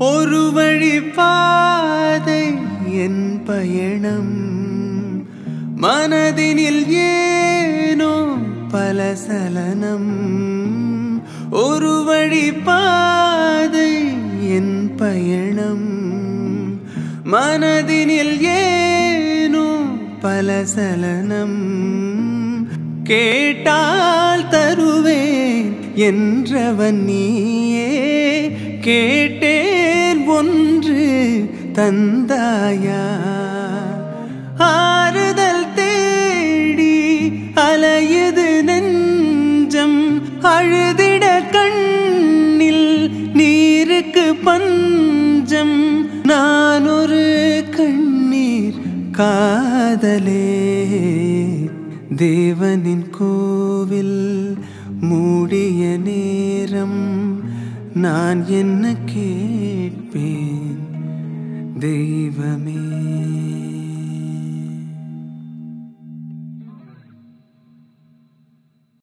ஒரு வழி பாதை என் பயணம் மனதினில் ஏனோ பல சலனம் ஒரு வழி பாதை என் பயணம் மனதினில் ஏனோ பல சலனம் கேட்டால் தருவேன் என்றவன் நீயே கேட்டேன் ஒன்று தந்தாயா ஆறுதல் தேடி அலையுது நெஞ்சம் அழுதிட கண்ணில் நீருக்கு பஞ்சம் நான் ஒரு கண்ணீர் காதலே தேவனின் கோவில் மூடிய நேரம் நான் என்ன கேட்பேன் தெய்வமே